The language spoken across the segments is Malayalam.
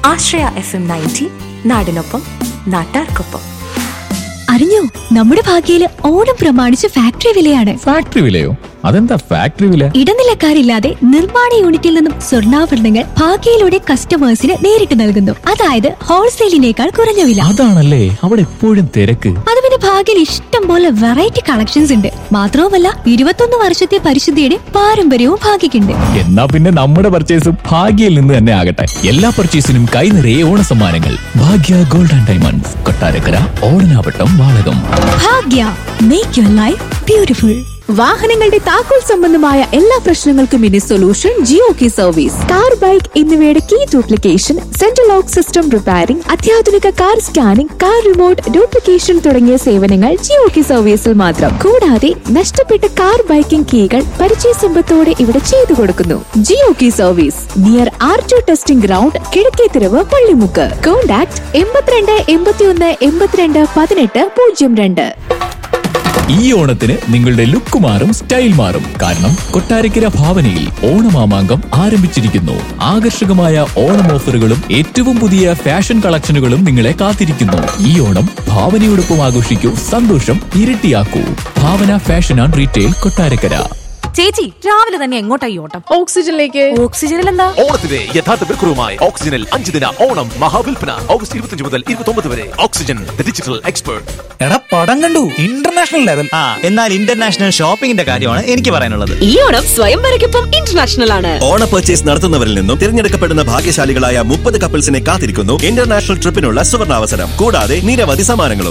ആശ്രയ എഫ് എം നയൻറ്റി നാടിനൊപ്പം നാട്ടാർക്കൊപ്പം അറിഞ്ഞോ നമ്മുടെ ഭാഗ്യയില് ഓണം പ്രമാണിച്ച് ഫാക്ടറി വിലയാണ് ഫാക്ടറി വിലയോ അതെന്താ ഫാക്ടറി വില ഇടനിലക്കാരില്ലാതെ നിർമ്മാണ യൂണിറ്റിൽ നിന്നും സ്വർണ്ണാഭരണങ്ങൾ ഭാഗ്യയിലൂടെ കസ്റ്റമേഴ്സിന് നേരിട്ട് നൽകുന്നു അതായത് ഹോൾസെയിലിനേക്കാൾ കുറഞ്ഞ വില അതാണല്ലേ അവിടെ എപ്പോഴും തിരക്ക് അത് പിന്നെ ഭാഗ്യയിൽ ഇഷ്ടം പോലെ വെറൈറ്റി കളക്ഷൻസ് ഉണ്ട് മാത്രവുമല്ല ഇരുപത്തൊന്ന് വർഷത്തെ പരിശുദ്ധിയുടെ പാരമ്പര്യവും ഭാഗ്യക്കുണ്ട് എന്നാ പിന്നെ നമ്മുടെ പർച്ചേസും ഭാഗ്യയിൽ നിന്ന് തന്നെ ആകട്ടെ എല്ലാ പർച്ചേസിനും കൈ നിറയെ ഓണസമ്മാനങ്ങൾ Bhagya gold and diamonds Kottarakkara Odanavattam Valakam Bhagya make your life beautiful വാഹനങ്ങളുടെ താക്കോൽ സംബന്ധമായ എല്ലാ പ്രശ്നങ്ങൾക്കും ഇനി solution Jio key service car bike എന്നിവയുടെ key duplication central lock system repairing അത്യാധുനിക car scanning car remote duplication തുടങ്ങിയ സേവനങ്ങൾ ജിയോ കി സർവീസിൽ മാത്രം കൂടാതെ നഷ്ടപ്പെട്ട കാർ ബൈക്കിംഗ് കീകൾ പരിചയ സമ്പത്തോടെ ഇവിടെ ചെയ്തു കൊടുക്കുന്നു Jio key service near R T testing ground Kizhakkethiruvu Pallimukku contact എൺപത്തിരണ്ട് എൺപത്തിയൊന്ന് എൺപത്തിരണ്ട് പതിനെട്ട് പൂജ്യം രണ്ട് ഈ ഓണത്തിന് നിങ്ങളുടെ ലുക്ക് മാറും സ്റ്റൈൽ മാറും കാരണം കൊട്ടാരക്കര ഭാവനയിൽ ഓണമാമാങ്കം ആരംഭിച്ചിരിക്കുന്നു ആകർഷകമായ ഓണം ഓഫറുകളും ഏറ്റവും പുതിയ ഫാഷൻ കളക്ഷനുകളും നിങ്ങളെ കാത്തിരിക്കുന്നു ഈ ഓണം ഭാവനയോടൊപ്പം ആഘോഷിക്കൂ സന്തോഷം ഇരട്ടിയാക്കൂ Bhavana fashion and retail Kottarakkara ചേച്ചി രാവിലെ തന്നെ എങ്ങോട്ടാ ഈ ഓട്ടം ഓക്സിജനിലേക്ക് ഓക്സിജനിൽ എന്താ ഓണത്തിന്റെ യഥാർത്ഥ വിൽക്കുറുമായി ഓക്സിജനിൽ അഞ്ച് ദിന ഓണം മഹാവിൽപ്പന ഓഗസ്റ്റ് ഇരുപത്തിയഞ്ച് മുതൽ ഇരുപത്തി വരെ ഓക്സിജൻ ദ ഡിജിറ്റൽ എക്സ്പേർട്ട് എടാ പടം കണ്ടു ഇന്റർനാഷണൽ ലെവൽ ആ എന്നാൽ ഇന്റർനാഷണൽ ഷോപ്പിംഗിന്റെ കാര്യമാണ് എനിക്ക് പറയാനുള്ളത് ഈ ഓണം സ്വയംവരയ്ക്കൊപ്പം ഇന്റർനാഷണൽ ആണ് ഓണ പർച്ചേസ് നടത്തുന്നവരിൽ നിന്നും തിരഞ്ഞെടുക്കപ്പെടുന്ന ഭാഗ്യശാലികളായ മുപ്പത് കപ്പിൾസിനെ കാത്തിരിക്കുന്നു ഇന്റർനാഷണൽ ട്രിപ്പിനുള്ള സുവർണാവസരം കൂടാതെ നിരവധി സമ്മാനങ്ങളും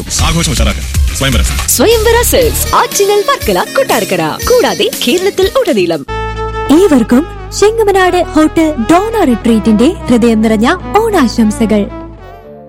സ്വയംവര സെൽസ് ആറ്റിങ്ങൽ വർക്കല കൊട്ടാരക്കര കൂടാതെ കേരളത്തിൽ ഉടനീളം ഏവർക്കും ചെങ്ങമനാട് ഹോട്ടൽ ഡോണ റിട്രീറ്റിന്റെ ഹൃദയം നിറഞ്ഞ ഓണാശംസകൾ